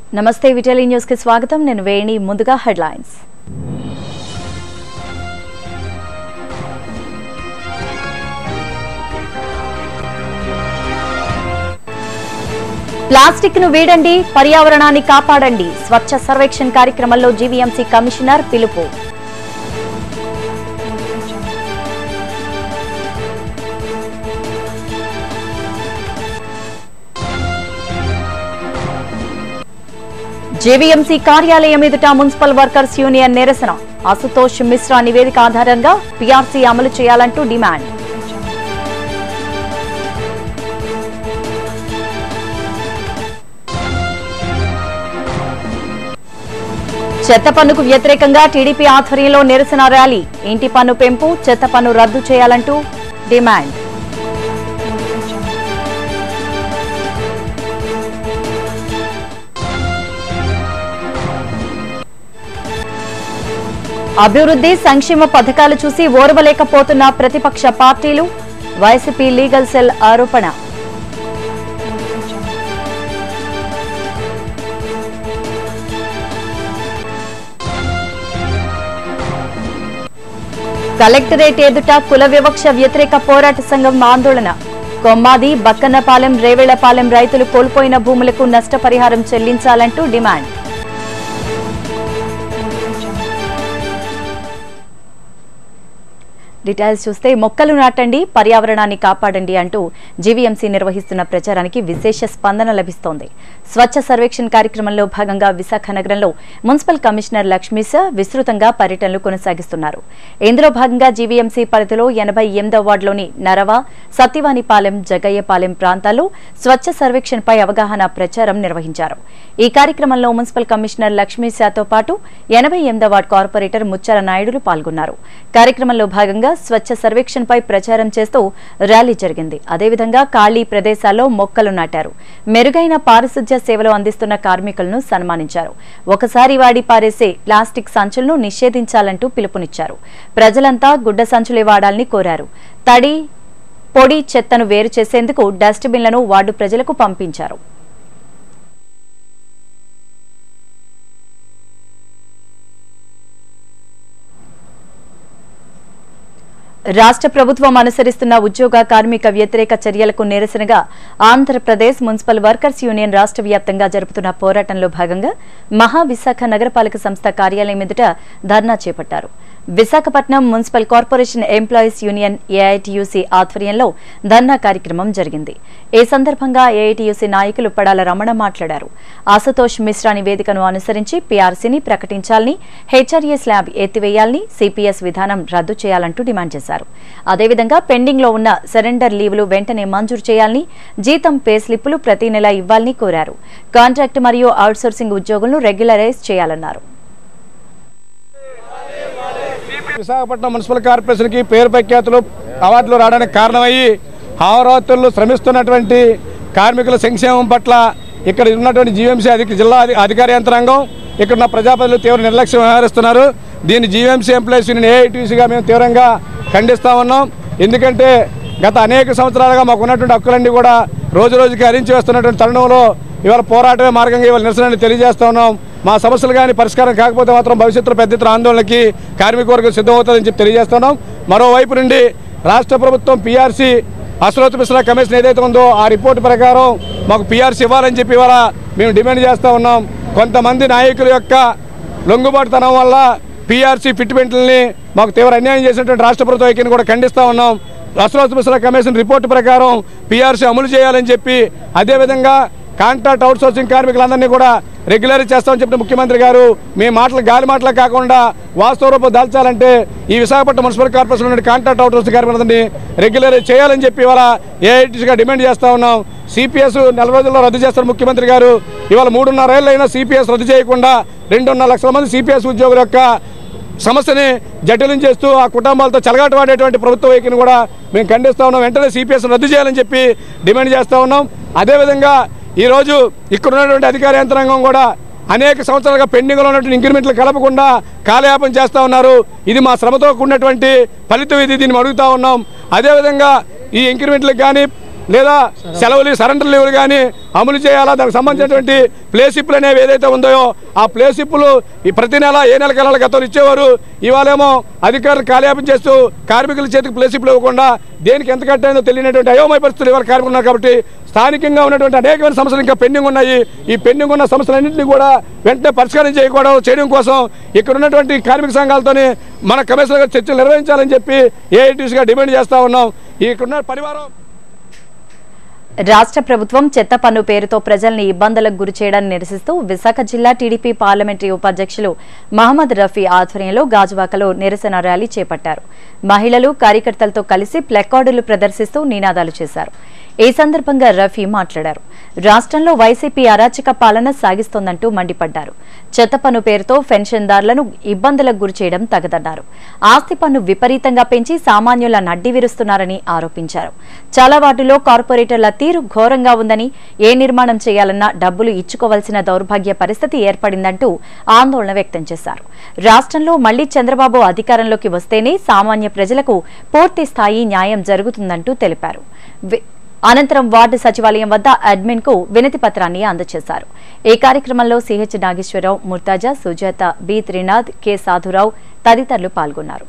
నమస్తే విటలీ న్యూస్ కి స్వాగతం నేను వేణి ముందుగా హెడ్లైన్స్ ప్లాస్టిక్ ను వీడండి పర్యావరణాన్ని కాపాడండి స్వచ్ఛ సర్వేక్షణ్ కార్యక్రమంలో జీవీఎంసీ కమిషనర్ పిలుపు జేవీఎంసీ కార్యాలయం ఎదుట మున్సిపల్ వర్కర్స్ యూనియన్ నిరసన అసుతోష్ మిశ్రా నివేదిక ఆధారంగా పీఆర్సీ అమలు చేయాలంటూ డిమాండ్ చెత్త పన్నుకు వ్యతిరేకంగా టీడీపీ ఆధ్వర్యంలో నిరసన ర్యాలీ ఇంటి పన్ను పెంపు చెత్త పన్ను రద్దు చేయాలంటూ డిమాండ్ అభివృద్ధి సంక్షేమ పథకాలు చూసి ఓర్వలేకపోతున్న ప్రతిపక్ష పార్టీలు వైసీపీ లీగల్ సెల్ ఆరోపణ కలెక్టరేట్ ఎదుట కుల వివక్ష వ్యతిరేక పోరాట సంఘం ఆందోళన కొమ్మాది బక్కన్నపాలెం రేవేళ్లపాలెం రైతులు కోల్పోయిన భూములకు నష్టపరిహారం చెల్లించాలంటూ డిమాండ్ డీటెయిల్స్ చూస్తే మొక్కలు నాటండి పర్యావరణాన్ని కాపాడండి అంటూ జీవీఎంసీ నిర్వహిస్తున్న ప్రచారానికి విశేష స్పందన లభిస్తోంది స్వచ్ఛ సర్వేక్షణ్ కార్యక్రమంలో భాగంగా విశాఖ నగరంలో మున్సిపల్ కమిషనర్ లక్ష్మీశ విస్తృతంగా పర్యటనలు కొనసాగిస్తున్నారు ఇందులో భాగంగా జీవీఎంసీ పరిధిలో ఎనభై ఎనిమిదో వార్డులోని నరవ సత్యవానిపాలెం జగయ్యపాలెం ప్రాంతాల్లో స్వచ్ఛ సర్వేక్షణపై అవగాహన ప్రచారం నిర్వహించారు ఈ కార్యక్రమంలో మున్సిపల్ కమిషనర్ లక్ష్మీశాతో పాటు ఎనభై ఎనిమిదో వార్డు కార్పొరేటర్ ముచ్చాల నాయుడులు పాల్గొన్నారు కార్యక్రమంలో భాగంగా స్వచ్ఛ సర్వేక్షణపై ప్రచారం చేస్తూ ర్యాలీ జరిగింది అదేవిధంగా ఖాళీ ప్రదేశాల్లో మొక్కలు నాటారు మెరుగైన పారిశుధ్య సేవలు అందిస్తున్న కార్మికులను సన్మానించారు ఒకసారి వాడి పారేసే ప్లాస్టిక్ సంచులను నిషేధించాలంటూ పిలుపునిచ్చారు ప్రజలంతా గుడ్డ సంచులే వాడాలని కోరారు తడి పొడి చెత్తను వేరు చేసేందుకు డస్ట్బిన్లను వార్డు ప్రజలకు పంపించారు రాష్ట్ర ప్రభుత్వం అనుసరిస్తున్న ఉద్యోగ కార్మిక వ్యతిరేక చర్యలకు నిరసనగా ఆంధ్రప్రదేశ్ మున్సిపల్ వర్కర్స్ యూనియన్ రాష్ట్ర వ్యాప్తంగా జరుపుతున్న పోరాటంలో భాగంగా మహావిశాఖ నగరపాలక సంస్థ కార్యాలయం ఎదుట ధర్నా చేపట్టారు Visakhapatnam municipal corporation employees union AITUC ఆధ్వర్యంలో ధర్నా కార్యక్రమం జరిగింది ఈ సందర్భంగా ఏఐటియుసి నాయకులు పడాల రమణ మాట్లాడారు ఆశుతోష్ మిశ్రా నివేదికను అనుసరించి పీఆర్సీని ప్రకటించాలని హెచ్ఆర్ఏ స్లాబ్ ఎత్తివేయాలని సిపిఎస్ విధానం రద్దు చేయాలంటూ డిమాండ్ చేశారు అదేవిధంగా పెండింగ్ లో ఉన్న సరెండర్ లీవులు వెంటనే మంజూరు చేయాలని జీతం పే స్లిప్పులు ప్రతి నెల ఇవ్వాలని కోరారు కాంట్రాక్ట్ మరియు అవుట్సోర్సింగ్ ఉద్యోగులను రెగ్యులరైజ్ చేయాలన్నారు విశాఖపట్నం మున్సిపల్ కార్పొరేషన్కి పేరు ప్రఖ్యాతులు అవార్డులు రావడానికి కారణమయ్యి ఆవరాత్రులు శ్రమిస్తున్నటువంటి కార్మికుల సంక్షేమం పట్ల ఇక్కడ ఉన్నటువంటి జీవీఎంసీ అధిక జిల్లా అధి- అధికార యంత్రాంగం ఇక్కడ ఉన్న ప్రజాప్రతినిధులు తీవ్ర నిర్లక్ష్యం వ్యవహరిస్తున్నారు దీన్ని జీవీఎంసీ ఎంప్లాయీస్ యూనియన్ ఏఐటీసీగా మేము తీవ్రంగా ఖండిస్తా ఉన్నాం ఎందుకంటే గత అనేక సంవత్సరాలుగా మాకు ఉన్నటువంటి హక్కులన్నీ కూడా రోజు రోజుకి హరించి వేస్తున్నటువంటి తరుణంలో ఇవాళ పోరాటమే మార్గంగా ఇవాళ నిరసనని తెలియజేస్తా ఉన్నాం మా సమస్యలు కానీ పరిష్కారం కాకపోతే మాత్రం భవిష్యత్తులో పెద్ద ఎత్తున ఆందోళనకి కార్మిక వర్గం సిద్ధమవుతుందని చెప్పి తెలియజేస్తున్నాం మరోవైపు నుండి రాష్ట్ర ప్రభుత్వం పీఆర్సీ అశ్రోత్ మిశ్రా కమిషన్ ఏదైతే ఉందో ఆ రిపోర్టు ప్రకారం మాకు పీఆర్సీ ఇవ్వాలని చెప్పి ఇవాళ మేము డిమాండ్ చేస్తూ ఉన్నాం కొంతమంది నాయకుల యొక్క లొంగుబాటుతనం వల్ల పీఆర్సీ ఫిట్మెంట్లని మాకు తీవ్ర అన్యాయం చేసినటువంటి రాష్ట్ర ప్రభుత్వ వైఖరిని కూడా ఖండిస్తూ ఉన్నాం అశ్రోత్ మిశ్రా కమిషన్ రిపోర్టు ప్రకారం పీఆర్సీ అమలు చేయాలని చెప్పి అదేవిధంగా కాంట్రాక్ట్ అవుట్సోర్సింగ్ కార్మికులందరినీ కూడా రెగ్యులర్ చేస్తామని చెప్పిన ముఖ్యమంత్రి గారు మీ మాటలు గాలి మాటలు కాకుండా వాస్తవ రూపం దాల్చాలంటే ఈ విశాఖపట్నం మున్సిపల్ కార్పొరేషన్ నుండి కాంట్రాక్ట్ అవుట్సోర్సింగ్ కార్మికులందరినీ రెగ్యులర్ చేయాలని చెప్పి ఇవాళ ఏఐటీసీగా డిమాండ్ చేస్తా ఉన్నాం సిపిఎస్ నెల రోజుల్లో రద్దు చేస్తారు ముఖ్యమంత్రి గారు ఇవాళ మూడున్నర ఏళ్ళు అయినా సిపిఎస్ రద్దు చేయకుండా రెండున్నర లక్షల మంది సిపిఎస్ ఉద్యోగుల యొక్క సమస్యని జటిలం చేస్తూ ఆ కుటుంబాలతో చెలగాట వాడేటువంటి ప్రభుత్వ వైఖరిని కూడా మేము ఖండిస్తా ఉన్నాం వెంటనే సిపిఎస్ రద్దు చేయాలని చెప్పి డిమాండ్ చేస్తా ఉన్నాం అదేవిధంగా ఈరోజు ఇక్కడ ఉన్నటువంటి అధికార యంత్రాంగం కూడా అనేక సంవత్సరాలుగా పెండింగ్లో ఉన్నటువంటి ఇంక్రిమెంట్లు కలపకుండా కాలయాపన చేస్తూ ఉన్నారు ఇది మా శ్రమతో కూడినటువంటి ఫలితం ఇది దీన్ని అడుగుతా ఉన్నాం అదేవిధంగా ఈ ఇంక్రిమెంట్లకు కానీ లేదా సెలవులు సరెండర్ లీవులు కానీ అమలు చేయాలా దానికి సంబంధించినటువంటి ప్లేసిప్లు అనేవి ఏదైతే ఉందో ఆ ప్లేసిప్లు ఈ ప్రతి నెల ఏ నెలకి వెళ్ళాలి గతంలో ఇచ్చేవారు ఇవాళేమో అధికారులు కాలయాపన చేస్తూ కార్మికుల చేతికి ప్లేసిప్లు ఇవ్వకుండా దేనికి ఎంత కట్టాయో తెలియనటువంటి అయోమయ పరిస్థితులు ఇవాళ కార్మికులు ఉన్నారు కాబట్టి స్థానికంగా ఉన్నటువంటి అనేకమైన సమస్యలు ఇంకా పెండింగ్ ఉన్నాయి ఈ పెండింగ్ ఉన్న సమస్యలన్నింటినీ కూడా వెంటనే పరిష్కారం చేయకూడదు చేయడం కోసం ఇక్కడ ఉన్నటువంటి కార్మిక సంఘాలతోని మన కమిషనర్ గారు చర్చలు నిర్వహించాలని చెప్పి ఏఐటీసీగా డిమాండ్ చేస్తా ఉన్నాం ఇక్కడున్న పరివారం రాష్ట్ర ప్రభుత్వం చెత్త పన్ను పేరుతో ప్రజల్ని ఇబ్బందులకు గురి చేయడాన్ని నిరసిస్తూ విశాఖ జిల్లా టీడీపీ పార్లమెంటరీ ఉపాధ్యక్షులు మహమ్మద్ రఫీ ఆధ్వర్యంలో గాజువాకలో నిరసన ర్యాలీ చేపట్టారు మహిళలు కార్యకర్తలతో కలిసి ప్లెకార్డులు ప్రదర్శిస్తూ నినాదాలు చేశారు ఈ సందర్భంగా రఫీ మాట్లాడారు రాష్ట్రంలో వైసీపీ అరాచక పాలన సాగిస్తోందంటూ మండిపడ్డారు చెత్త పన్ను పేరుతో పెన్షన్దారులను ఇబ్బందులకు గురి చేయడం తగదన్నారు ఆస్తి పన్ను విపరీతంగా పెంచి సామాన్యుల నడ్డి విరుస్తున్నారని ఆరోపించారు చాలా వాటిలో కార్పొరేటర్ల తీరు ఘోరంగా ఉందని ఏ నిర్మాణం చేయాలన్నా డబ్బులు ఇచ్చుకోవాల్సిన దౌర్భాగ్య పరిస్థితి ఏర్పడిందంటూ ఆందోళన వ్యక్తం చేశారు రాష్ట్రంలో మళ్లీ చంద్రబాబు అధికారంలోకి వస్తేనే సామాన్య ప్రజలకు పూర్తి స్థాయి న్యాయం జరుగుతుందంటూ తెలిపారు వి- అనంతరం వార్డు సచివాలయం వద్ద అడ్మిన్ కు వినతి పత్రాన్ని అందజేశారు ఈ కార్యక్రమంలో CH Nageswara Rao Murtaza Sujatha B Trinath K Sadhu Rao తదితరులు పాల్గొన్నారు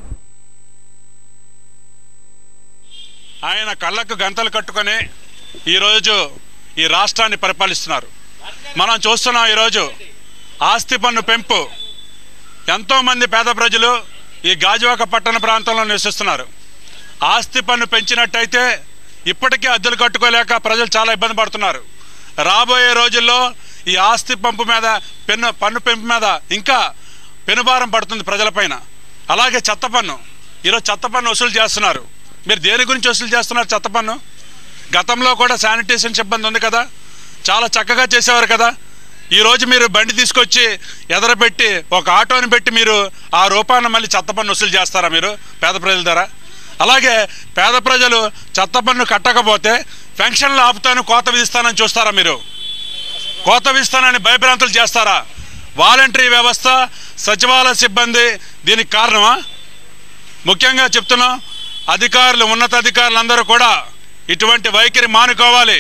ఆయన కళ్ళకు గంతలు కట్టుకొని ఈరోజు ఈ రాష్ట్రాన్ని పరిపాలిస్తున్నారు మనం చూస్తున్నాం ఈరోజు ఆస్తి పన్ను పెంపు ఎంతోమంది పేద ప్రజలు ఈ గాజువాక పట్టణ ప్రాంతంలో నివసిస్తున్నారు ఆస్తి పన్ను పెంచినట్టయితే ఇప్పటికీ అద్దెలు కట్టుకోలేక ప్రజలు చాలా ఇబ్బంది పడుతున్నారు రాబోయే రోజుల్లో ఈ ఆస్తి పంపు మీద పెన్ను పన్ను పెంపు మీద ఇంకా పెనుభారం పడుతుంది ప్రజలపైన అలాగే చెత్త పన్ను ఈరోజు చెత్త పన్ను వసూలు చేస్తున్నారు మీరు దేని గురించి వసూలు చేస్తున్నారు చెత్త పన్ను గతంలో కూడా శానిటేషన్ సిబ్బంది ఉంది కదా చాలా చక్కగా చేసేవారు కదా ఈరోజు మీరు బండి తీసుకొచ్చి ఎదరపెట్టి ఒక ఆటోని పెట్టి మీరు ఆ రూపాన్ని మళ్ళీ చెత్త పన్ను వసూలు చేస్తారా మీరు పేద ప్రజల ద్వారా అలాగే పేద ప్రజలు చెత్త పన్ను కట్టకపోతే పెన్షన్లు ఆపుతాను కోత విధిస్తానని చూస్తారా మీరు కోత విధిస్తానని భయభ్రాంతులు చేస్తారా వాలంటరీ వ్యవస్థ సచివాలయ సిబ్బంది దీనికి కారణమా ముఖ్యంగా చెప్తున్నాం అధికారులు ఉన్నతాధికారులందరూ కూడా ఇటువంటి వైఖరి మానుకోవాలి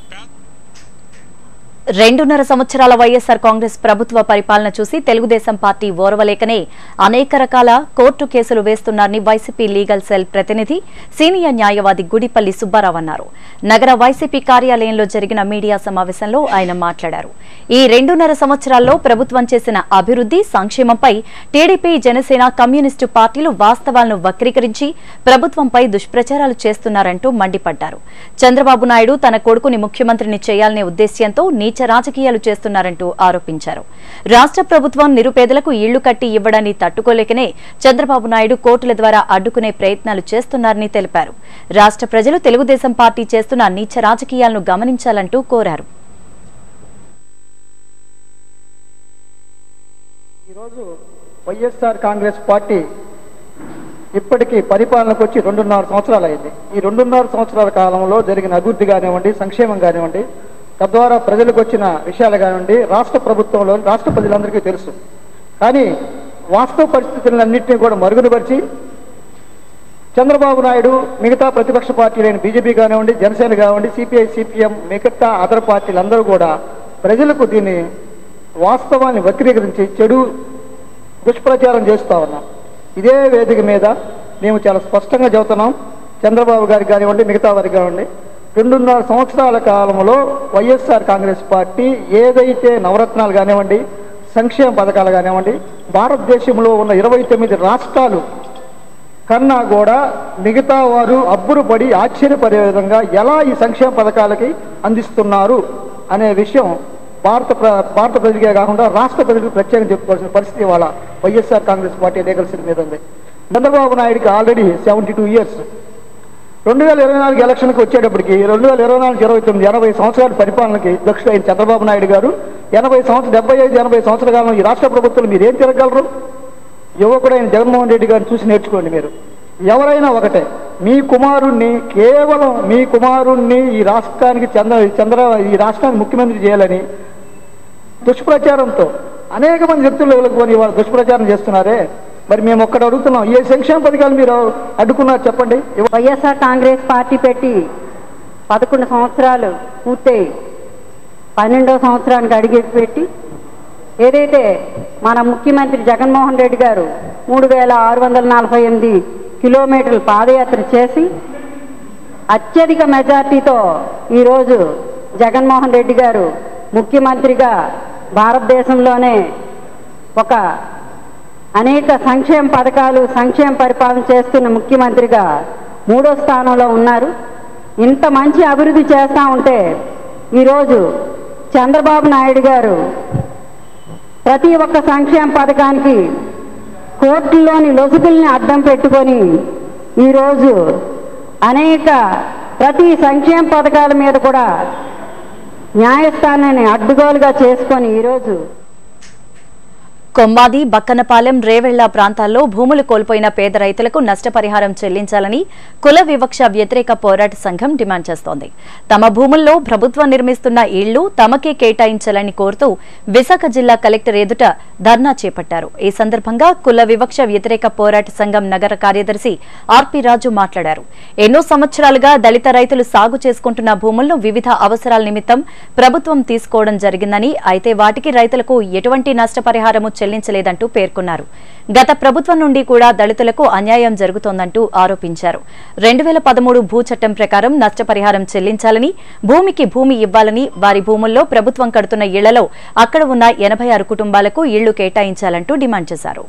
రెండున్నర సంవత్సరాల వైఎస్సార్ కాంగ్రెస్ ప్రభుత్వ పరిపాలన చూసి తెలుగుదేశం పార్టీ ఓర్వలేకనే అనేక రకాల కోర్టు కేసులు వేస్తున్నారని వైసీపీ లీగల్ సెల్ ప్రతినిధి సీనియర్ న్యాయవాది గుడిపల్లి సుబ్బారావు అన్నారు నగర వైసీపీ కార్యాలయంలో జరిగిన మీడియా సమావేశంలో ఆయన మాట్లాడారు ఈ రెండున్నర సంవత్సరాల్లో ప్రభుత్వం చేసిన అభివృద్ధి సంక్షేమంపై టీడీపీ జనసేన కమ్యూనిస్టు పార్టీలు వాస్తవాలను వక్రీకరించి ప్రభుత్వంపై దుష్ప్రచారాలు చేస్తున్నారంటూ మండిపడ్డారు చంద్రబాబు నాయుడు తన కొడుకుని ముఖ్యమంత్రిని చేయాలనే ఉద్దేశ్యంతో నీచ రాజకీయాలు చేస్తున్నారంటూ ఆరోపించారు రాష్ట్ర ప్రభుత్వం నిరుపేదలకు ఇళ్లు కట్టి ఇవ్వడాన్ని తట్టుకోలేకనే చంద్రబాబు నాయుడు కోర్టుల ద్వారా అడ్డుకునే ప్రయత్నాలు చేస్తున్నారని తెలిపారు రాష్ట్ర ప్రజలు తెలుగుదేశం పార్టీ చేస్తున్న నీచ రాజకీయాలను గమనించాలంటూ కోరారు ఈరోజు వైఎస్ఆర్ కాంగ్రెస్ పార్టీ ఇప్పటికీ పరిపాలనకు వచ్చి రెండున్నర సంవత్సరాలు అయింది ఈ రెండున్నర సంవత్సరాల కాలంలో జరిగిన అభివృద్ధి కానివ్వండి సంక్షేమం కానివ్వండి తద్వారా ప్రజలకు వచ్చిన విషయాలు కానివ్వండి రాష్ట్ర ప్రభుత్వంలో రాష్ట్ర ప్రజలందరికీ తెలుసు కానీ వాస్తవ పరిస్థితులన్నింటినీ కూడా మరుగునపరిచి చంద్రబాబు నాయుడు మిగతా ప్రతిపక్ష పార్టీలైన బీజేపీ కానివ్వండి జనసేన కానివ్వండి సిపిఐ సిపిఎం మిగతా అదర్ పార్టీలందరూ కూడా ప్రజలకు దీన్ని వాస్తవాన్ని వక్రీకరించి చెడు దుష్ప్రచారం చేస్తూ ఉన్నాం ఇదే వేదిక మీద మేము చాలా స్పష్టంగా చెబుతున్నాం చంద్రబాబు గారికి కానివ్వండి మిగతా వారికి కానివ్వండి రెండున్నర సంవత్సరాల కాలంలో వైఎస్ఆర్ కాంగ్రెస్ పార్టీ ఏదైతే నవరత్నాలు కానివ్వండి సంక్షేమ పథకాలు కానివ్వండి భారతదేశంలో ఉన్న ఇరవై తొమ్మిది రాష్ట్రాలు కన్నా కూడా మిగతా వారు అబ్బురుపడి ఆశ్చర్యపడే విధంగా ఎలా ఈ సంక్షేమ పథకాలకి అందిస్తున్నారు అనే విషయం భారత ప్ర- భారత ప్రజలకే కాకుండా రాష్ట్ర ప్రజలకు ప్రత్యేకంగా చెప్పుకోవాల్సిన పరిస్థితి ఇవాళ YSR Congress party legal cell మీద ఉంది చంద్రబాబు నాయుడికి ఆల్రెడీ సెవెంటీ టూ ఇయర్స్ రెండు వేల ఇరవై నాలుగు ఎలక్షన్కి వచ్చేటప్పటికి రెండు వేల ఇరవై నాలుగు ఇరవై తొమ్మిది ఎనభై సంవత్సరాల పరిపాలనకి దక్షుడైన చంద్రబాబు నాయుడు గారు ఎనభై సంవత్సరం డెబ్బై ఐదు ఎనభై సంవత్సరాల కాలం ఈ రాష్ట్ర ప్రభుత్వం మీరు ఏం తిరగలరు యువకుడైన జగన్మోహన్ రెడ్డి గారిని చూసి నేర్చుకోండి మీరు ఎవరైనా ఒకటే మీ కుమారుణ్ణి కేవలం మీ కుమారుణ్ణి ఈ రాష్ట్రానికి చంద్ర చంద్ర ఈ రాష్ట్రానికి ముఖ్యమంత్రి చేయాలని దుష్ప్రచారంతో అనేక మంది వ్యక్తులు వెళ్ళకొని ఇవాళ దుష్ప్రచారం చేస్తున్నారే మరి మేము ఒక్కడ అడుగుతున్నాం ఏ సంక్షేమ పథకాలు మీరు అడ్డుకున్నారు చెప్పండి ఇవ- వైఎస్ఆర్ కాంగ్రెస్ పార్టీ పెట్టి పదకొండు సంవత్సరాలు పూర్తయి పన్నెండో సంవత్సరానికి అడిగిపెట్టి ఏదైతే మన ముఖ్యమంత్రి జగన్మోహన్ రెడ్డి గారు మూడు వేల ఆరు వందల నలభై ఎనిమిది కిలోమీటర్లు పాదయాత్ర చేసి అత్యధిక మెజార్టీతో ఈరోజు జగన్మోహన్ రెడ్డి గారు ముఖ్యమంత్రిగా భారతదేశంలోనే ఒక అనేక సంక్షేమ పథకాలు సంక్షేమ పరిపాలన చేస్తున్న ముఖ్యమంత్రిగా మూడో స్థానంలో ఉన్నారు ఇంత మంచి అభివృద్ధి చేస్తూ ఉంటే ఈరోజు చంద్రబాబు నాయుడు గారు ప్రతి ఒక్క సంక్షేమ పథకానికి కోర్టుల్లోని లొసుగుల్ని అడ్డం పెట్టుకొని ఈరోజు అనేక ప్రతి సంక్షేమ పథకాల మీద కూడా న్యాయస్థానాన్ని అడ్డుగోలుగా చేసుకొని ఈరోజు కొమ్మాది బక్కనపాలెం రేవెళ్ల ప్రాంతాల్లో భూములు కోల్పోయిన పేద రైతులకు నష్టపరిహారం చెల్లించాలని కుల వివక్ష వ్యతిరేక పోరాట సంఘం డిమాండ్ చేస్తోంది తమ భూముల్లో ప్రభుత్వం నిర్మిస్తున్న ఇళ్లు తమకే కేటాయించాలని కోరుతూ విశాఖ జిల్లా కలెక్టర్ ఎదుట ధర్నా చేపట్టారు ఈ సందర్భంగా కుల వివక్ష వ్యతిరేక పోరాట సంఘం నగర కార్యదర్శి ఆర్పి రాజు మాట్లాడారు ఎన్నో సంవత్సరాలుగా దళిత రైతులు సాగు చేసుకుంటున్న భూములను వివిధ అవసరాల నిమిత్తం ప్రభుత్వం తీసుకోవడం జరిగిందని అయితే వాటికి రైతులకు ఎటువంటి నష్టపరిహారము చెల్లించలేదంటూ పేర్కొన్నారు గత ప్రభుత్వం నుండి కూడా దళితులకు అన్యాయం జరుగుతోందంటూ ఆరోపించారు రెండు వేల పదమూడు భూ చట్టం ప్రకారం నష్టపరిహారం చెల్లించాలని భూమికి భూమి ఇవ్వాలని వారి భూముల్లో ప్రభుత్వం కడుతున్న ఇళ్లలో అక్కడ ఉన్న ఎనభై ఆరు కుటుంబాలకు ఇళ్లు కేటాయించాలంటూ డిమాండ్ చేశారు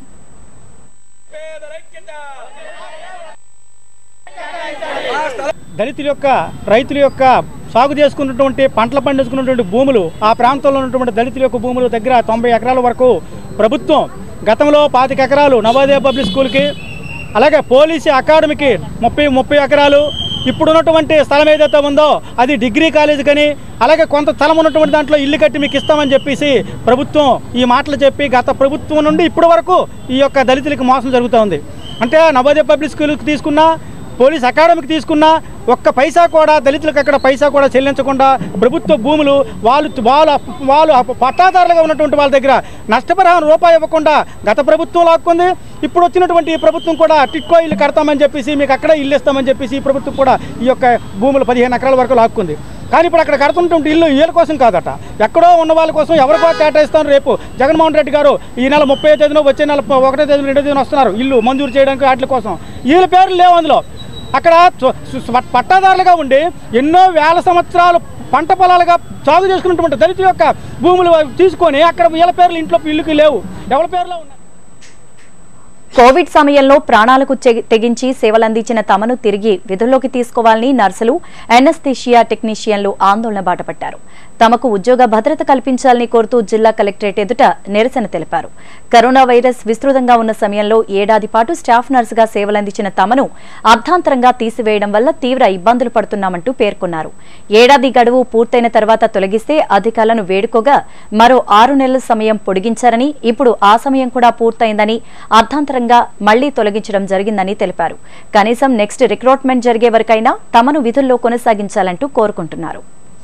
దళితుల యొక్క రైతుల యొక్క సాగు చేసుకున్నటువంటి పంటలు పండించుకున్నటువంటి భూములు ఆ ప్రాంతంలో ఉన్నటువంటి దళితుల యొక్క భూముల దగ్గర తొంభై ఎకరాల వరకు ప్రభుత్వం గతంలో పాతిక ఎకరాలు నవోదయ పబ్లిక్ స్కూల్కి అలాగే పోలీసు అకాడమీకి ముప్పై ముప్పై ఎకరాలు ఇప్పుడు ఉన్నటువంటి స్థలం ఏదైతే ఉందో అది డిగ్రీ కాలేజ్ కానీ అలాగే కొంత స్థలం ఉన్నటువంటి దాంట్లో ఇల్లు కట్టి మీకు ఇస్తామని చెప్పేసి ప్రభుత్వం ఈ మాటలు చెప్పి గత ప్రభుత్వం నుండి ఇప్పటి వరకు ఈ యొక్క దళితులకు మోసం జరుగుతూ ఉంది అంటే నవోదయ పబ్లిక్ స్కూల్కి తీసుకున్నా పోలీస్ అకాడమీకి తీసుకున్నా ఒక్క పైసా కూడా దళితులకు అక్కడ పైసా కూడా చెల్లించకుండా ప్రభుత్వ భూములు వాళ్ళు వాళ్ళు వాళ్ళు పట్టాదారులుగా ఉన్నటువంటి వాళ్ళ దగ్గర నష్టపరిహారం రూపాయి ఇవ్వకుండా గత ప్రభుత్వం లాక్కుంది ఇప్పుడు వచ్చినటువంటి ఈ ప్రభుత్వం కూడా టిక్కో ఇల్లు కడతామని చెప్పేసి మీకు అక్కడే ఇల్లు ఇస్తామని చెప్పేసి ఈ ప్రభుత్వం కూడా ఈ యొక్క భూములు పదిహేను ఎకరాల వరకు లాక్కుంది కానీ ఇప్పుడు అక్కడ కడుతున్నటువంటి ఇల్లు వీళ్ళ కోసం కాదట ఎక్కడో ఉన్న వాళ్ళ కోసం ఎవరికో కేటాయిస్తాను రేపు జగన్మోహన్ రెడ్డి గారు ఈ నెల ముప్పై తేదీన వచ్చే నెల ఒకటో తేదీన రెండో తేదీన వస్తున్నారు ఇల్లు మంజూరు చేయడానికి వాటి కోసం వీళ్ళ పేర్లు లేవు అందులో అక్కడ చ- సు- పట్టాదారులుగా ఉండి ఎన్నో వేల సంవత్సరాలు పంట పొలాలుగా సాగు చేసుకున్నటువంటి దళితుల యొక్క భూములు తీసుకొని అక్కడ వీళ్ళ పేర్లు ఇంట్లో ఇల్లుకి లేవు ఎవరి పేర్లో ఉన్నాయి కోవిడ్ సమయంలో ప్రాణాలకు చె- తెగించి సేవలందించిన తమను తిరిగి విధుల్లోకి తీసుకోవాలని నర్సులు ఎనస్థీషియా టెక్నీషియన్లు ఆందోళన బాటపట్టారు తమకు ఉద్యోగ భద్రత కల్పించాలని కోరుతూ జిల్లా కలెక్టరేట్ ఎదుట నిరసన తెలిపారు కరోనా వైరస్ విస్తృతంగా ఉన్న సమయంలో ఏడాది పాటు స్టాఫ్ నర్సుగా సేవలందించిన తమను అర్ధాంతరంగా తీసివేయడం వల్ల తీవ్ర ఇబ్బందులు పడుతున్నామంటూ పేర్కొన్నారు ఏడాది గడువు పూర్తయిన తర్వాత తొలగిస్తే అధికారులను వేడుకోగా మరో ఆరు నెలల సమయం పొడిగించారని ఇప్పుడు ఆ సమయం కూడా పూర్తయిందని అర్ధాంతరంగా మళ్లీ తొలగించడం జరిగిందని తెలిపారు కనీసం నెక్స్ట్ రిక్రూట్మెంట్ జరిగే వరకైనా తమను విధుల్లో కొనసాగించాలంటూ కోరుకుంటున్నారు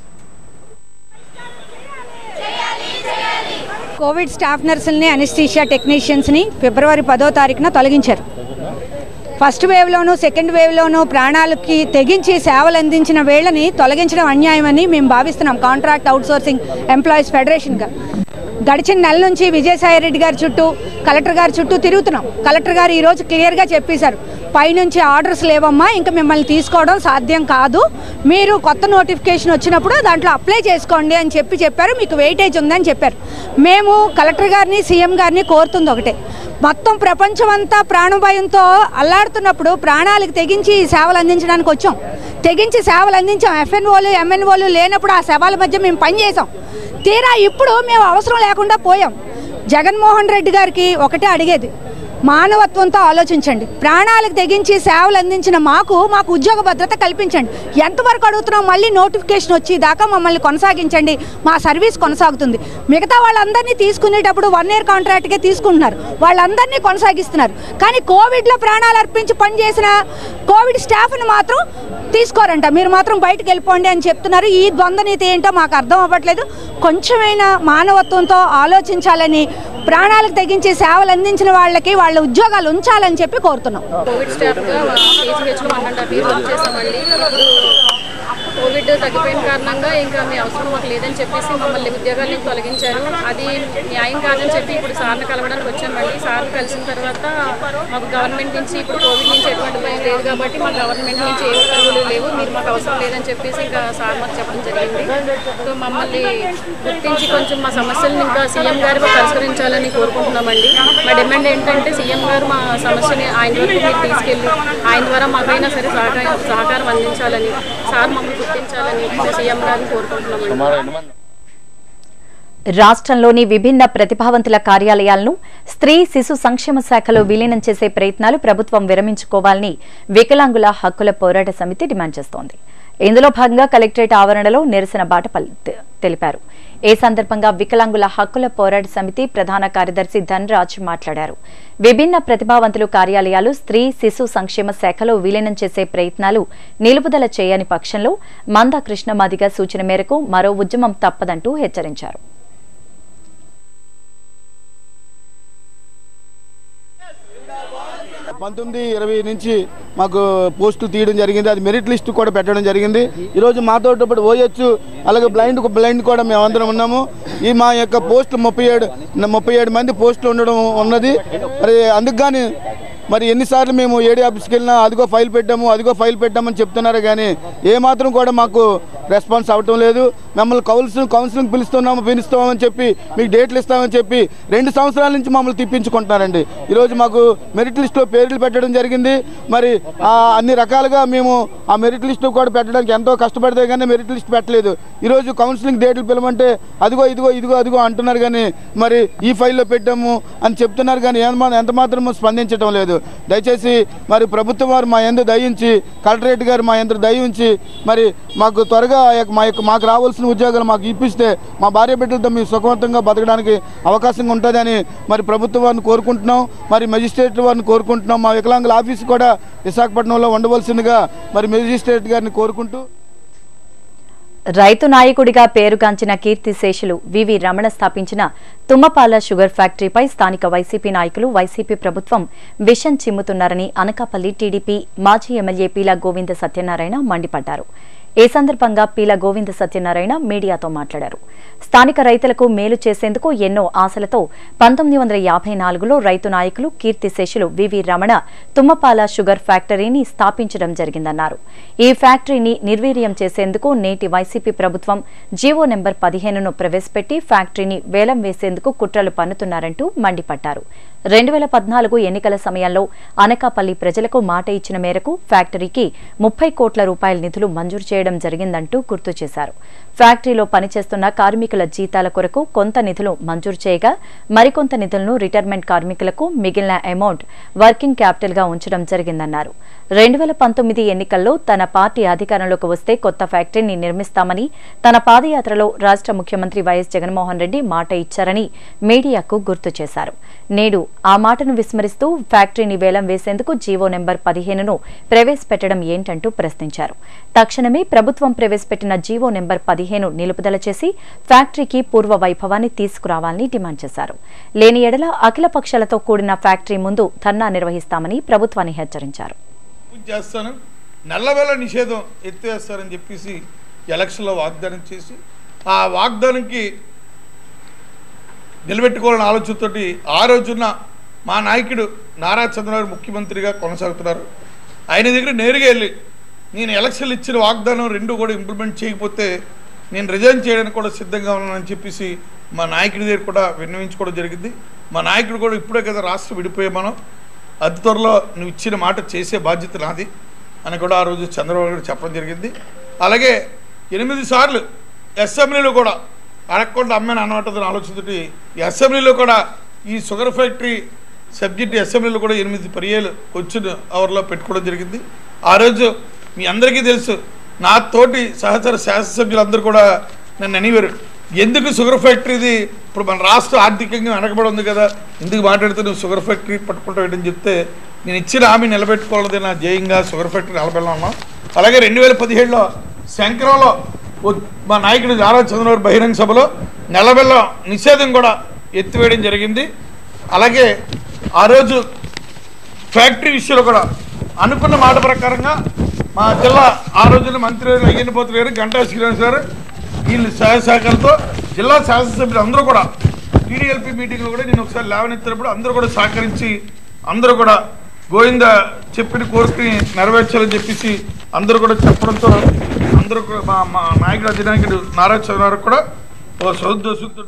కోవిడ్ స్టాఫ్ నర్సుల్ని అనెస్థీషియా టెక్నీషియన్స్ని ఫిబ్రవరి పదో తారీఖున తొలగించారు ఫస్ట్ వేవ్లోనూ సెకండ్ వేవ్లోనూ ప్రాణాలకి తెగించి సేవలు అందించిన వేళని తొలగించడం అన్యాయమని మేము భావిస్తున్నాం కాంట్రాక్ట్ అవుట్సోర్సింగ్ ఎంప్లాయీస్ ఫెడరేషన్గా గడిచిన నెల నుంచి విజయసాయి రెడ్డి గారి చుట్టూ కలెక్టర్ గారి చుట్టూ తిరుగుతున్నాం కలెక్టర్ గారు ఈరోజు క్లియర్గా చెప్పేశారు పైనుంచి ఆర్డర్స్ లేవమ్మా ఇంకా మిమ్మల్ని తీసుకోవడం సాధ్యం కాదు మీరు కొత్త నోటిఫికేషన్ వచ్చినప్పుడు దాంట్లో అప్లై చేసుకోండి అని చెప్పి చెప్పారు మీకు వెయిటేజ్ ఉందని చెప్పారు మేము కలెక్టర్ గారిని సీఎం గారిని కోరుతుంది ఒకటే మొత్తం ప్రపంచం అంతా ప్రాణభయంతో అల్లాడుతున్నప్పుడు ప్రాణాలకు తెగించి ఈ సేవలు అందించడానికి వచ్చాం తెగించి సేవలు అందించాం ఎఫ్ఎన్ఓలు ఎంఎన్ఓలు లేనప్పుడు ఆ సేవల మధ్య మేము పనిచేసాం తీరా ఇప్పుడు మేము అవసరం లేకుండా పోయాం జగన్మోహన్ రెడ్డి గారికి ఒకటే అడిగేది మానవత్వంతో ఆలోచించండి ప్రాణాలకు తెగించి సేవలు అందించిన మాకు మాకు ఉద్యోగ భద్రత కల్పించండి ఎంతవరకు అడుగుతున్నాం మళ్ళీ నోటిఫికేషన్ వచ్చి దాకా మమ్మల్ని కొనసాగించండి మా సర్వీస్ కొనసాగుతుంది మిగతా వాళ్ళందరినీ తీసుకునేటప్పుడు వన్ ఇయర్ కాంట్రాక్ట్గా తీసుకుంటున్నారు వాళ్ళందరినీ కొనసాగిస్తున్నారు కానీ కోవిడ్లో ప్రాణాలు అర్పించి పనిచేసిన కోవిడ్ స్టాఫ్ని మాత్రం తీసుకోరంట మీరు మాత్రం బయటకు వెళ్ళిపోండి అని చెప్తున్నారు ఈ ద్వంద్వనీతి ఏంటో మాకు అర్థం అవ్వట్లేదు కొంచెమైనా మానవత్వంతో ఆలోచించాలని ప్రాణాలకు తెగించి సేవలు అందించిన వాళ్ళకి వాళ్ళ ఉద్యోగాలు ఉంచాలని చెప్పి కోరుతున్నాం కోవిడ్ స్టాఫ్గా కేజీహెచ్లో one and half year work చేసామండి ఇప్పుడు కోవిడ్ తగ్గిపోయిన కారణంగా ఇంకా మీ అవసరం మాకు లేదని చెప్పేసి మమ్మల్ని ఉద్యోగాల నుంచి తొలగించారు అది న్యాయం కాదని చెప్పి ఇప్పుడు సార్ని కలవడానికి వచ్చామండి సార్ని కలిసిన తర్వాత మాకు గవర్నమెంట్ నుంచి ఇప్పుడు కోవిడ్ నుంచి ఎటువంటి భయం లేదు కాబట్టి మా గవర్నమెంట్ నుంచి ఏ ఉత్తర్వులు లేవు మీరు మాకు అవసరం లేదని చెప్పేసి ఇంకా సార్ మాకు చెప్పడం జరిగింది సో మమ్మల్ని గుర్తించి కొంచెం మా సమస్యలను ఇంకా సీఎం గారు పరిష్కరించాలని కోరుకుంటున్నామండి మా డిమాండ్ ఏంటంటే సీఎం గారు మా సమస్యని ఆయన వరకు మీరు తీసుకెళ్ళి ఆయన ద్వారా మాకైనా సరే సహకారం సహకారం అందించాలని సార్ మమ్మల్ని గుర్తించాలని సీఎం గారిని కోరుకుంటున్నామండి రాష్ట్రంలోని విభిన్న ప్రతిభావంతుల కార్యాలయాలను స్త్రీ శిశు సంక్షేమ శాఖలో విలీనం చేసే ప్రయత్నాలు ప్రభుత్వం విరమించుకోవాలని వికలాంగుల హక్కుల పోరాట సమితి డిమాండ్ చేస్తోంది ఇందులో భాగంగా కలెక్టరేట్ ఆవరణలో నిరసన బాట పల్- తె- తెలిపారు ఈ సందర్భంగా వికలాంగుల హక్కుల పోరాట సమితి ప్రధాన కార్యదర్శి ధనరాజ్ మాట్లాడారు విభిన్న ప్రతిభావంతులు కార్యాలయాలు స్త్రీ శిశు సంక్షేమ శాఖలో విలీనం చేసే ప్రయత్నాలు నిలుపుదల చేయని పక్షంలో మంద కృష్ణమాదిగ సూచన మేరకు మరో ఉద్యమం తప్పదంటూ హెచ్చరించారు పంతొమ్మిది ఇరవై నుంచి మాకు పోస్టులు తీయడం జరిగింది అది మెరిట్ లిస్ట్ కూడా పెట్టడం జరిగింది ఈరోజు మాతో పాటు ఓయొచ్చు అలాగే బ్లైండ్ బ్లైండ్ కూడా మేము అందరం ఉన్నాము ఈ మా యొక్క పోస్టులు ముప్పై ఏడు ముప్పై ఏడు మంది పోస్టులు ఉండడం ఉన్నది మరి అందుకు కానీ మరి ఎన్నిసార్లు మేము ఏడీ ఆఫీస్కి వెళ్ళినా అదిగో ఫైల్ పెట్టాము అదిగో ఫైల్ పెట్టామని చెప్తున్నారు కానీ ఏమాత్రం కూడా మాకు రెస్పాన్స్ అవ్వటం లేదు మమ్మల్ని కౌన్సిలింగ్ కౌన్సిలింగ్ పిలుస్తున్నాము పిలుస్తామని చెప్పి మీకు డేట్లు ఇస్తామని చెప్పి రెండు సంవత్సరాల నుంచి మమ్మల్ని తిప్పించుకుంటున్నారండి ఈరోజు మాకు మెరిట్ లిస్టులో పేర్లు పెట్టడం జరిగింది మరి ఆ అన్ని రకాలుగా మేము ఆ మెరిట్ లిస్టు కూడా పెట్టడానికి ఎంతో కష్టపడితే కానీ మెరిట్ లిస్ట్ పెట్టలేదు ఈరోజు కౌన్సిలింగ్ డేట్లు పిలవమంటే అదిగో ఇదిగో ఇదిగో అదిగో అంటున్నారు కానీ మరి ఈ ఫైల్లో పెట్టాము అని చెప్తున్నారు కానీ ఏమా ఎంత మాత్రం స్పందించడం లేదు దయచేసి మరి ప్రభుత్వం వారు మా ఎందు దయించి కలెక్టరేట్ గారు మా ఎందు దయించి మరి మాకు త్వరగా ఆ యొక్క- మా యొక్క మాకు రావాల్సిన ఉద్యోగాలు మాకు ఇప్పిస్తే మా భార్య బిడ్డలతో మేము సుఖవంతంగా బతకడానికి అవకాశం ఉంటుందని మరి ప్రభుత్వం వారిని కోరుకుంటున్నాం మరి మెజిస్ట్రేట్ వారిని కోరుకుంటున్నాం మా వికలాంగుల ఆఫీస్ కూడా విశాఖపట్నంలో ఉండవలసిందిగా మరి మెజిస్ట్రేట్ గారిని కోరుకుంటూ రైతు నాయకుడిగా పేరుగాంచిన కీర్తిశేషులు వివి రమణ స్థాపించిన తుమ్మపాల షుగర్ ఫ్యాక్టరీపై స్థానిక వైసీపీ నాయకులు వైసీపీ ప్రభుత్వం విషం చిమ్ముతున్నారని అనకాపల్లి టీడీపీ మాజీ ఎమ్మెల్యే పీలా గోవింద సత్యనారాయణ మండిపడ్డారు ఈ సందర్భంగా పీల గోవింద సత్యనారాయణ మీడియాతో మాట్లాడారు స్థానిక రైతులకు మేలు చేసేందుకు ఎన్నో ఆశలతో పంతొమ్మిది వందల యాభై నాలుగులో రైతు నాయకులు కీర్తిశేషులు వివి రమణ తుమ్మపాల షుగర్ ఫ్యాక్టరీని స్థాపించడం జరిగిందన్నారు ఈ ఫ్యాక్టరీని నిర్వీర్యం చేసేందుకు నేటి వైసీపీ ప్రభుత్వం జీవో నెంబర్ పదిహేనును ప్రవేశపెట్టి ఫ్యాక్టరీని వేలం వేసేందుకు కుట్రలు పన్నుతున్నారంటూ మండిపడ్డారు రెండు వేల పద్నాలుగు ఎన్నికల సమయంలో అనకాపల్లి ప్రజలకు మాట ఇచ్చిన మేరకు ఫ్యాక్టరీకి ముప్పై కోట్ల రూపాయల నిధులు మంజూరు చేయడం జరిగిందంటూ గుర్తు చేశారు ఫ్యాక్టరీలో పనిచేస్తున్న కార్మికుల జీతాల కొరకు కొంత నిధులు మంజూరు చేయగా మరికొంత నిధులను రిటైర్మెంట్ కార్మికులకు మిగిలిన అమౌంట్ వర్కింగ్ క్యాపిటల్ గా ఉంచడం జరిగిందన్నారు రెండు వేల పంతొమ్మిది ఎన్నికల్లో తన పార్టీ అధికారంలోకి వస్తే కొత్త ఫ్యాక్టరీని నిర్మిస్తామని తన పాదయాత్రలో రాష్ట్ర ముఖ్యమంత్రి వైఎస్ జగన్మోహన్ రెడ్డి మాట ఇచ్చారని మీడియాకు గుర్తు చేశారు నేడు ఆ మాటను విస్మరిస్తూ ఫ్యాక్టరీని వేలం వేసేందుకు జీవో నెంబర్ పదిహేనును ప్రవేశపెట్టడం ఏంటంటూ ప్రశ్నించారు తక్షణమే ప్రభుత్వం ప్రవేశపెట్టిన జీవో నెంబర్ పదిహేను నిలుపుదల చేసి ఫ్యాక్టరీకి పూర్వ వైభవాన్ని తీసుకురావాలని డిమాండ్ చేశారు లేని ఎడల అఖిల పక్షాలతో కూడిన ఫ్యాక్టరీ ముందు ధర్నా నిర్వహిస్తామని ప్రభుత్వాన్ని హెచ్చరించారు పూజ చేస్తాను నల్లవేళ నిషేధం ఎత్తివేస్తారని చెప్పేసి ఎలక్షన్లో వాగ్దానం చేసి ఆ వాగ్దానంకి నిలబెట్టుకోవాలని ఆలోచనతోటి ఆ రోజున మా నాయకుడు నారా చంద్రబాబు ముఖ్యమంత్రిగా కొనసాగుతున్నారు ఆయన దగ్గర నేరుగా వెళ్ళి నేను ఎలక్షన్లు ఇచ్చిన వాగ్దానం రెండు కూడా ఇంప్లిమెంట్ చేయకపోతే నేను రిజైన్ చేయడానికి కూడా సిద్ధంగా ఉన్నానని చెప్పేసి మా నాయకుడి దగ్గర కూడా విన్నవించుకోవడం జరిగింది మా నాయకుడు కూడా ఇప్పుడే కదా రాష్ట్రం విడిపోయే మనం అతి త్వరలో నువ్వు ఇచ్చిన మాట చేసే బాధ్యత నాది అని కూడా ఆ రోజు చంద్రబాబు గారు చెప్పడం జరిగింది అలాగే ఎనిమిది సార్లు అసెంబ్లీలో కూడా అడగకుండా అమ్మాయిని అనవటదని ఆలోచనతోటి ఈ అసెంబ్లీలో కూడా ఈ షుగర్ ఫ్యాక్టరీ సబ్జెక్ట్ అసెంబ్లీలో కూడా ఎనిమిది పర్యాలు వచ్చిన అవర్లో పెట్టుకోవడం జరిగింది ఆ రోజు మీ అందరికీ తెలుసు నా తోటి సహచర శాసనసభ్యులందరూ కూడా నన్ను అనివారు ఎందుకు షుగర్ ఫ్యాక్టరీది ఇప్పుడు మన రాష్ట్రం ఆర్థికంగా వెనకబడి ఉంది కదా ఎందుకు మాట్లాడితే నువ్వు షుగర్ ఫ్యాక్టరీ పట్టుకుంటావు చెప్తే నేను ఇచ్చిన హామీ నిలబెట్టుకోవాలదే నా జయంగా షుగర్ ఫ్యాక్టరీ నిలబెళ్ళాం అలాగే రెండు వేల పదిహేడులో శంకరంలో ఓ- మా నాయకుడు నారా చంద్రబాబు బహిరంగ సభలో నెలబెల్ల నిషేధం కూడా ఎత్తివేయడం జరిగింది అలాగే ఆ రోజు ఫ్యాక్టరీ విషయంలో కూడా అనుకున్న మాట ప్రకారంగా మా జిల్లా ఆ రోజున మంత్రి అయ్యనపోతులు గారు గంటా శ్రీనివాస్ గారు వీళ్ళు సహాయ సహకారంతో జిల్లా శాసనసభ్యులు అందరూ కూడా టీడీఎల్పీ మీటింగ్లో కూడా నేను ఒకసారి లేవనెత్తినప్పుడు అందరూ కూడా సహకరించి అందరూ కూడా గోవింద చెప్పిన కోరికని నెరవేర్చాలని చెప్పేసి అందరూ కూడా చెప్పడంతో అందరూ కూడా మా మా నాయకుడు అధినాయకుడు నారా చంద్రబాబు కూడా ఓ సౌదోషంతో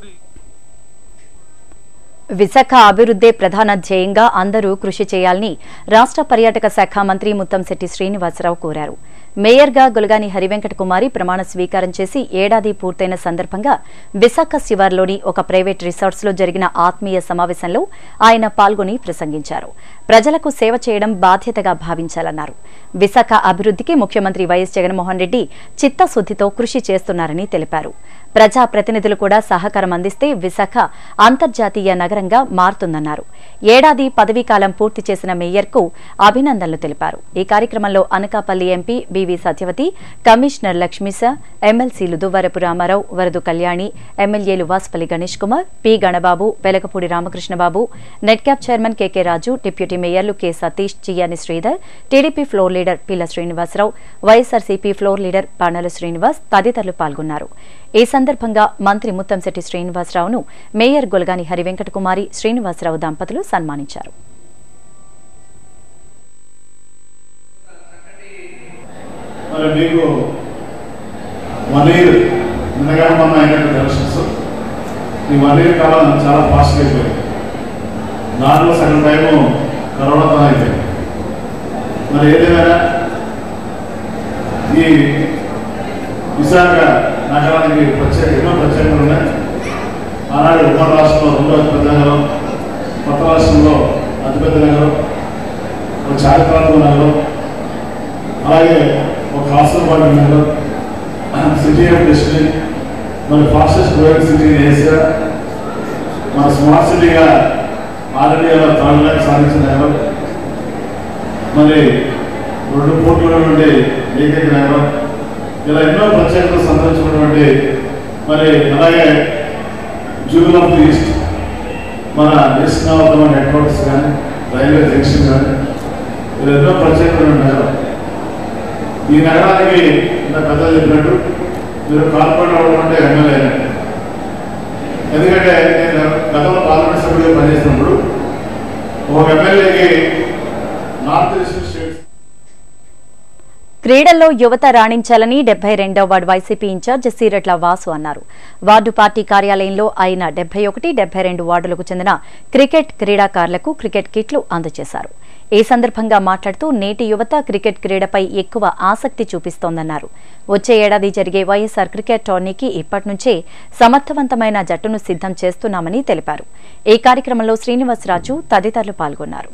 విశాఖ అభివృద్ధే ప్రధాన ధ్యేయంగా అందరూ కృషి చేయాలని రాష్ట్ర పర్యాటక శాఖ మంత్రి ముత్తంశెట్టి శ్రీనివాసరావు కోరారు మేయర్గా గులగాని హరివెంకట కుమారి ప్రమాణ స్వీకారం చేసి ఏడాది పూర్తయిన సందర్భంగా విశాఖ శివార్లోని ఒక ప్రైవేట్ రిసార్ట్స్ లో జరిగిన ఆత్మీయ సమావేశంలో ఆయన పాల్గొని ప్రసంగించారు ప్రజలకు సేవ చేయడం బాధ్యతగా భావించాలన్నారు విశాఖ అభివృద్ధికి ముఖ్యమంత్రి వైఎస్ జగన్మోహన్ రెడ్డి చిత్తశుద్దితో కృషి చేస్తున్నారని తెలిపారు ప్రజా ప్రతినిధులు కూడా సహకారం అందిస్తే విశాఖ అంతర్జాతీయ నగరంగా మారుతుందన్నారు ఏడాది పదవీకాలం పూర్తి చేసిన మేయర్కు అభినందనలు తెలిపారు ఈ కార్యక్రమంలో Anakapalli MP BV Satyavathi commissioner Lakshmisa ఎమ్మెల్సీలు దువ్వరపు రామారావు వరదు కళ్యాణి ఎమ్మెల్యేలు Vasupalli Ganesh Kumar P Ganababu Velagapudi Ramakrishna Babu NEDCAP chairman KK Raju deputy మేయర్లు కె సతీష్ చియాని Sridhar TDP floor leader Pilla Srinivasa Rao YSRCP floor leader Panala Srinivas తదితరులు పాల్గొన్నారు ఈ సందర్భంగా మంత్రి ముత్తంశెట్టి శ్రీనివాసరావును మేయర్ గొలగాని హరివెంకట కుమారి శ్రీనివాసరావు దంపతులు సన్మానించారు మరి మీకు వన్ ఇయర్ నిన్నగా మొన్న అయినటువంటి ఎలక్షన్స్ ఈ వన్ ఇయర్ కాలం చాలా ఫాస్ట్గా అయిపోయింది దాంట్లో సగం టైము కరోనాతో అయిపోయింది మరి ఏదేమైనా ఈ విశాఖ నగరానికి ప్రత్యేక ఎన్నో ప్రత్యేకతలు ఉన్నాయి ఆనాడు ఉమ్మడి రాష్ట్రంలో రెండో అతిపెద్ద నగరం కొత్త రాష్ట్రంలో అతిపెద్ద నగరం ఒక చారిత్రాత్మక నగరం అలాగే ఒక కాసరపాడు నగరం సిటీ ఆఫ్ డెస్టినీ మన fastest growing city in Asia మన స్మార్ట్ సిటీగా ఆల్రెడీ అలా థర్డ్ ర్యాంక్ సాధించిన నగరం మరి రెండు కోట్ల నుండి ఏకైక నగరం ఇలా ఎన్నో ప్రత్యేకతలు సంతరించుకున్నటువంటి మరి అలాగే జూబిల్ ఆఫ్ ది ఈస్ట్ మన ఈస్ట్ నవతమ నెట్వర్క్స్ కానీ రైల్వే జంక్షన్ కానీ ఇలా ఎన్నో ప్రత్యేకమైన నగరం ఈ నగరానికి ఇంత పెద్దలు చెప్పినట్టు మీరు కార్పొరేట్ అవ్వడం అంటే ఎమ్మెల్యే ఎందుకంటే నేను గతంలో పార్లమెంట్ సభ్యుడిగా పనిచేసినప్పుడు ఒక ఎమ్మెల్యేకి నార్త్ ఈస్ట్ స్టేట్స్ క్రీడల్లో యువత రాణించాలని డెబ్బై రెండవ ward YCP incharge Seeratla Vasu అన్నారు వార్డు పార్టీ కార్యాలయంలో ఆయన డెబ్బై ఒకటి డెబ్బై రెండు వార్డులకు చెందిన క్రికెట్ క్రీడాకారులకు క్రికెట్ కిట్లు అందజేశారు ఈ సందర్భంగా మాట్లాడుతూ నేటి యువత క్రికెట్ క్రీడపై ఎక్కువ ఆసక్తి చూపిస్తోందన్నారు వచ్చే ఏడాది జరిగే వైఎస్ఆర్ క్రికెట్ టోర్నీకి ఇప్పటి నుంచే సమర్థవంతమైన జట్టును సిద్ధం చేస్తున్నామని తెలిపారు ఈ కార్యక్రమంలో శ్రీనివాసరాజు తదితరులు పాల్గొన్నారు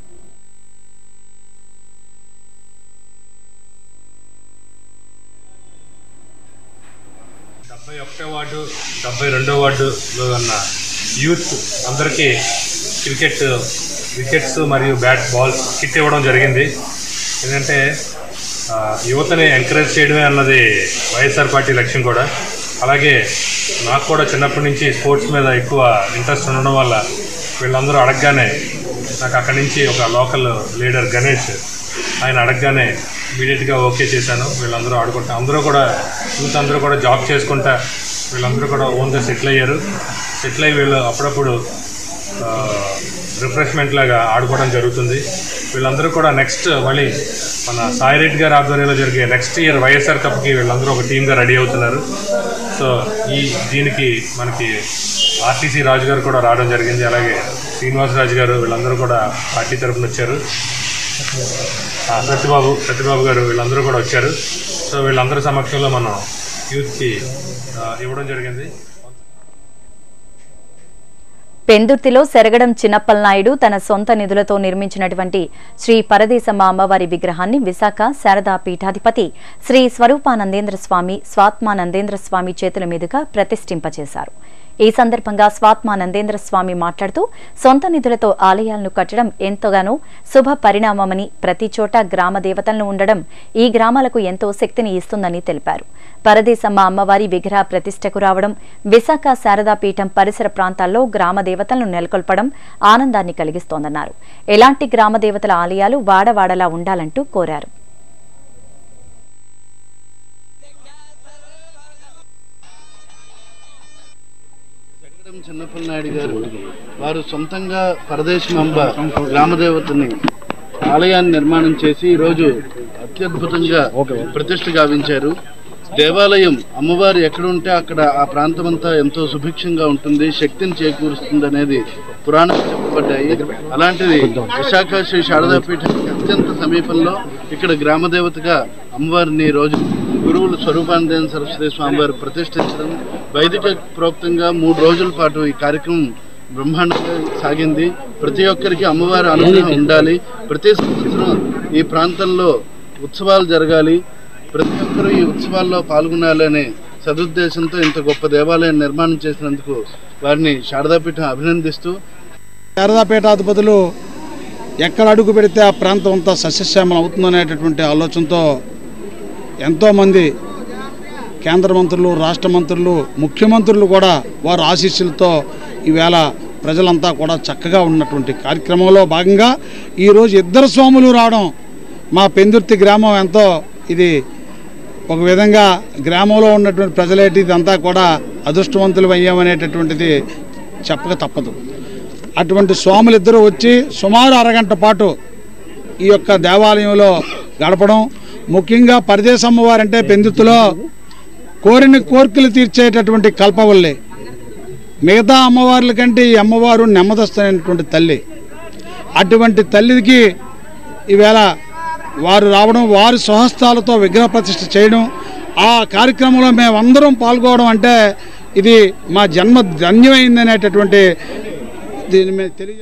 డెబ్బై ఒకటో వార్డు డెబ్బై రెండో వార్డులో ఉన్న యూత్ అందరికీ క్రికెట్ వికెట్స్ మరియు బ్యాట్ బాల్స్ కిట్ ఇవ్వడం జరిగింది ఎందుకంటే ఆ, యువతని ఎంకరేజ్ చేయడమే అన్నది వైఎస్ఆర్ పార్టీ లక్ష్యం కూడా అలాగే నాకు కూడా చిన్నప్పటి నుంచి స్పోర్ట్స్ మీద ఎక్కువ ఇంట్రెస్ట్ ఉండడం వల్ల వీళ్ళందరూ అడగగానే నాకు అక్కడి నుంచి ఒక లోకల్ లీడర్ గణేష్ ఆయన అడగగానే ఇమీడియట్గా ఓకే చేశాను వీళ్ళందరూ ఆడుకుంటా అందరూ కూడా యూత్ అందరూ కూడా జాబ్ చేసుకుంటా వీళ్ళందరూ కూడా ఓన్గా సెటిల్ అయ్యారు సెటిల్ అయ్యి వీళ్ళు అప్పుడప్పుడు రిఫ్రెష్మెంట్ లాగా ఆడుకోవడం జరుగుతుంది వీళ్ళందరూ కూడా నెక్స్ట్ మళ్ళీ మన సాయి రెడ్డి గారి ఆధ్వర్యంలో జరిగే నెక్స్ట్ ఇయర్ వైఎస్ఆర్ కప్కి వీళ్ళందరూ ఒక టీమ్గా రెడీ అవుతున్నారు సో ఈ దీనికి మనకి ఆర్టీసీ రాజు గారు కూడా రావడం జరిగింది అలాగే శ్రీనివాసరాజు గారు వీళ్ళందరూ కూడా పార్టీ తరఫున వచ్చారు ఆ, సత్యబాబు సత్యబాబు గారు వీళ్ళందరూ కూడా వచ్చారు సో వీళ్ళందరి సమక్షంలో మనం యూత్కి ఆ, ఇవ్వడం జరిగింది పెందుర్తిలో సెరగడం చిన్నప్పలనాయుడు తన సొంత నిధులతో నిర్మించినటువంటి శ్రీ పరదేశమ్మ అమ్మవారి విగ్రహాన్ని విశాఖ శారదా పీఠాధిపతి శ్రీ స్వరూపానందేంద్ర స్వామి స్వాత్మానందేంద్ర స్వామి చేతుల మీదుగా ప్రతిష్ఠింపచేశారు ఈ సందర్భంగా స్వాత్మానందేంద్ర స్వామి మాట్లాడుతూ సొంత నిధులతో ఆలయాలను కట్టడం ఎంతగానో శుభ పరిణామమని ప్రతి చోట గ్రామ దేవతలను ఉండడం ఈ గ్రామాలకు ఎంతో శక్తిని ఇస్తుందని తెలిపారు పరదేశమ్మ అమ్మవారి విగ్రహ ప్రతిష్టకు రావడం విశాఖ శారదా పీఠం పరిసర ప్రాంతాల్లో గ్రామ దేవతలను నెలకొల్పడం ఆనందాన్ని కలిగిస్తోందన్నారు ఎలాంటి గ్రామ దేవతల ఆలయాలు వాడవాడలా ఉండాలంటూ కోరారు చిన్నప్పల నాయుడు గారు వారు సొంతంగా పరదేశమంబ గ్రామదేవతని ఆలయాన్ని నిర్మాణం చేసి ఈరోజు అత్యద్భుతంగా ప్రతిష్ఠ గావించారు దేవాలయం అమ్మవారు ఎక్కడ ఉంటే అక్కడ ఆ ప్రాంతం అంతా ఎంతో సుభిక్షంగా ఉంటుంది శక్తిని చేకూరుస్తుంది అనేది పురాణాలు చెప్పబడ్డాయి అలాంటిది విశాఖ శ్రీ శారదాపీఠానికి అత్యంత సమీపంలో ఇక్కడ గ్రామదేవతగా అమ్మవారిని ఈ రోజు గురువులు స్వరూపానందేన సరస్వతి స్వామివారు ప్రతిష్ఠించడం వైదిక ప్రోక్తంగా మూడు రోజుల పాటు ఈ కార్యక్రమం బ్రహ్మాండంగా సాగింది ప్రతి ఒక్కరికి అమ్మవారి అనుగ్రహం ఉండాలి ప్రతి సంవత్సరం ఈ ప్రాంతంలో ఉత్సవాలు జరగాలి ప్రతి ఒక్కరూ ఈ ఉత్సవాల్లో పాల్గొనాలనే సదుద్దేశంతో ఇంత గొప్ప దేవాలయం నిర్మాణం చేసినందుకు వారిని శారదాపీఠం అభినందిస్తూ శారదాపీఠాధిపతులు ఎక్కడ అడుగు పెడితే ఆ ప్రాంతం అంతా సస్యశ్యామలం అవుతుందనేటటువంటి ఆలోచనతో ఎంతోమంది కేంద్ర మంత్రులు రాష్ట్ర మంత్రులు ముఖ్యమంత్రులు కూడా వారి ఆశీస్సులతో ఈవేళ ప్రజలంతా కూడా చక్కగా ఉన్నటువంటి కార్యక్రమంలో భాగంగా ఈరోజు ఇద్దరు స్వాములు రావడం మా పెందుర్తి గ్రామం ఎంతో ఇది ఒక విధంగా గ్రామంలో ఉన్నటువంటి ప్రజలేటి ఇదంతా కూడా అదృష్టవంతులు అయ్యామనేటటువంటిది చెప్పక తప్పదు అటువంటి స్వాములు ఇద్దరు వచ్చి సుమారు అరగంట పాటు ఈ యొక్క దేవాలయంలో గడపడం ముఖ్యంగా పరదేశ అమ్మవారంటే పెందుతులో కోరిన కోరికలు తీర్చేటటువంటి కల్పవల్లి మిగతా అమ్మవార్ల కంటే ఈ అమ్మవారు నెమ్మదస్తున్నటువంటి తల్లి అటువంటి తల్లికి ఈవేళ వారు రావడం వారి స్వహస్తాలతో విగ్రహ ప్రతిష్ఠ చేయడం ఆ కార్యక్రమంలో మేమందరం పాల్గొనడం అంటే ఇది మా జన్మ ధన్యమైంది అనేటటువంటి దీని మీద తెలియ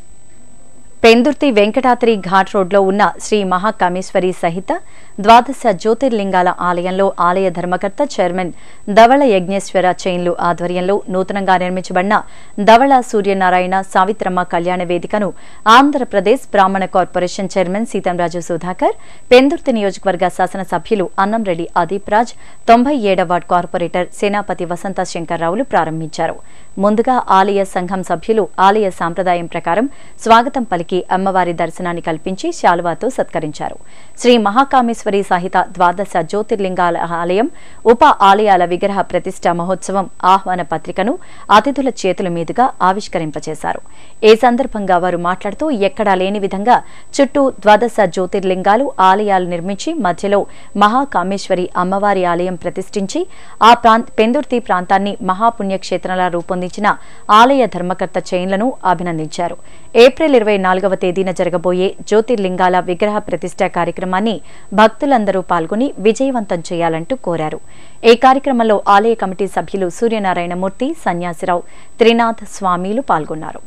పెందుర్తి వెంకటాద్రి ఘాట్ రోడ్లో ఉన్న శ్రీ మహాకామేశ్వరి సహిత ద్వాదశ జ్యోతిర్లింగాల ఆలయంలో ఆలయ ధర్మకర్త చైర్మన్ ధవళ యజ్ఞేశ్వర చైన్లు ఆధ్వర్యంలో నూతనంగా నిర్మించబడిన ధవళ సూర్యనారాయణ సావిత్రమ్మ కళ్యాణ వేదికను ఆంధ్రప్రదేశ్ బ్రాహ్మణ కార్పొరేషన్ చైర్మన్ సీతంరాజు సుధాకర్ పెందుర్తి నియోజకవర్గ శాసనసభ్యులు అన్నంరెడ్డి అదీప్ రాజ్ తొంభై ఏడవ వార్డ్ కార్పొరేటర్ సేనాపతి వసంత శంకర్రావులు ప్రారంభించారు ముందుగా ఆలయ సంఘం సభ్యులు ఆలయ సాంప్రదాయం ప్రకారం స్వాగతం పలికి అమ్మవారి దర్శనాన్ని కల్పించి శాలువాతో సత్కరించారు శ్రీ మహాకామేశ్వరి సహిత ద్వాదశ జ్యోతిర్లింగాల ఆలయం ఉప ఆలయాల విగ్రహ ప్రతిష్ట మహోత్సవం ఆహ్వాన పత్రికను అతిథుల చేతుల మీదుగా ఆవిష్కరింపచేశారు ఈ సందర్భంగా వారు మాట్లాడుతూ ఎక్కడా లేని విధంగా చుట్టూ ద్వాదశ జ్యోతిర్లింగాలు ఆలయాలు నిర్మించి మధ్యలో మహాకామేశ్వరి అమ్మవారి ఆలయం ప్రతిష్ఠించి ఆ ప్రాంత పెందుర్తి ప్రాంతాన్ని మహాపుణ్యక్షేత్రంలా రూపొందించిన ఆలయ ధర్మకర్త చైన్లను అభినందించారు ఏప్రిల్ ఇరవై నాలుగవ తేదీన జరగబోయే జ్యోతిర్లింగాల విగ్రహ ప్రతిష్ట కార్యక్రమాన్ని భక్తులందరూ పాల్గొని విజయవంతం చేయాలంటూ కోరారు ఈ కార్యక్రమంలో ఆలయ కమిటీ సభ్యులు సూర్యనారాయణమూర్తి సన్యాసిరావు త్రినాథ్ స్వామీలు పాల్గొన్నారు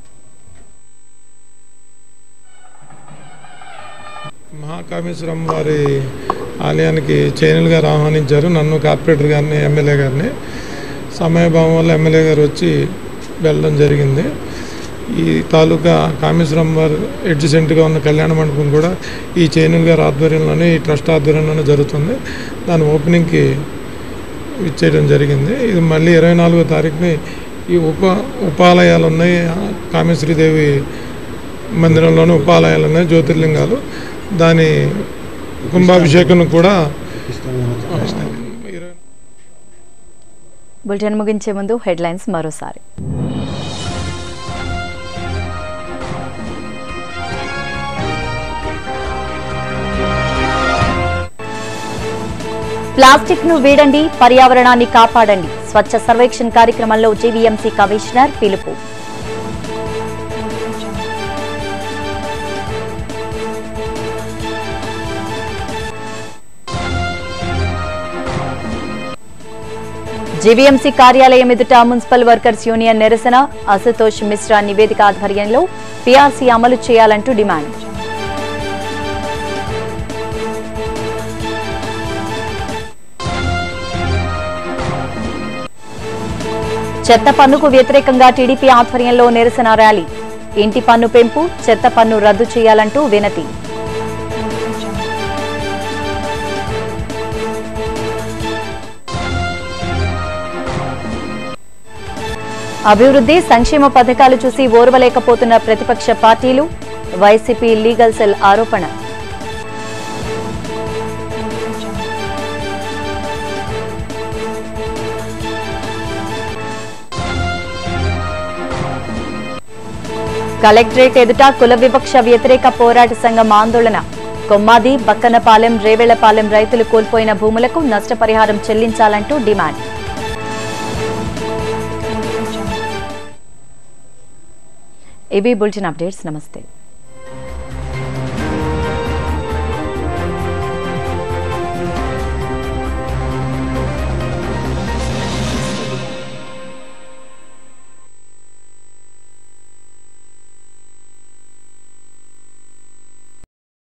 మహాకామేశ్వరం వారి ఆలయానికి చైనల్ గారు ఆహ్వానించారు నన్ను కార్పొరేటర్ గారిని ఎమ్మెల్యే గారిని సమయభావం వల్ల ఎమ్మెల్యే గారు వచ్చి వెళ్ళడం జరిగింది ఈ తాలూకా కామేశ్వరం వారు ఎడ్జసెంట్గా ఉన్న కళ్యాణ మండపం కూడా ఈ చైనల్ గారి ఆధ్వర్యంలోనే ఈ ట్రస్ట్ ఆధ్వర్యంలోనే జరుగుతుంది దాని ఓపెనింగ్కి ఇచ్చేయడం జరిగింది ఇది మళ్ళీ ఇరవై నాలుగో తారీఖుని ఈ ఉప ఉపాలయాలు ఉన్నాయి కామేశ్వరీదేవి మందిరంలోని ఉపాలయాలు ఉన్నాయి జ్యోతిర్లింగాలు దాని కుంభాభిషేకం కూడా బులెటిన్ ముగించే ముందు హెడ్లైన్స్ మరోసారి ప్లాస్టిక్ ను వీడండి పర్యావరణాన్ని కాపాడండి స్వచ్ఛ సర్వేక్షణ్ కార్యక్రమంలో జీవీఎంసీ కమిషనర్ పిలుపు జీవీఎంసీ కార్యాలయం ఎదుట మున్సిపల్ వర్కర్స్ యూనియన్ నిరసన అశుతోష్ మిశ్రా నివేదిక ఆధ్వర్యంలో పీఆర్సీ అమలు చేయాలంటూ డిమాండ్ చెత్త పన్నుకు వ్యతిరేకంగా టీడీపీ ఆధ్వర్యంలో నిరసన ర్యాలీ ఇంటి పన్ను పెంపు చెత్త పన్ను రద్దు చేయాలంటూ వినతి అభివృద్ధి సంక్షేమ పథకాలు చూసి ఓర్వలేకపోతున్న ప్రతిపక్ష పార్టీలు వైసీపీ లీగల్ సెల్ ఆరోపణ కలెక్టరేట్ ఎదుట కుల వివక్ష వ్యతిరేక పోరాట సంఘం ఆందోళన కొమ్మాది బక్కనపాలెం రేవేళ్లపాలెం రైతులు కోల్పోయిన భూములకు నష్టపరిహారం చెల్లించాలంటూ డిమాండ్ ఇవి బులెటిన్ అప్డేట్స్ నమస్తే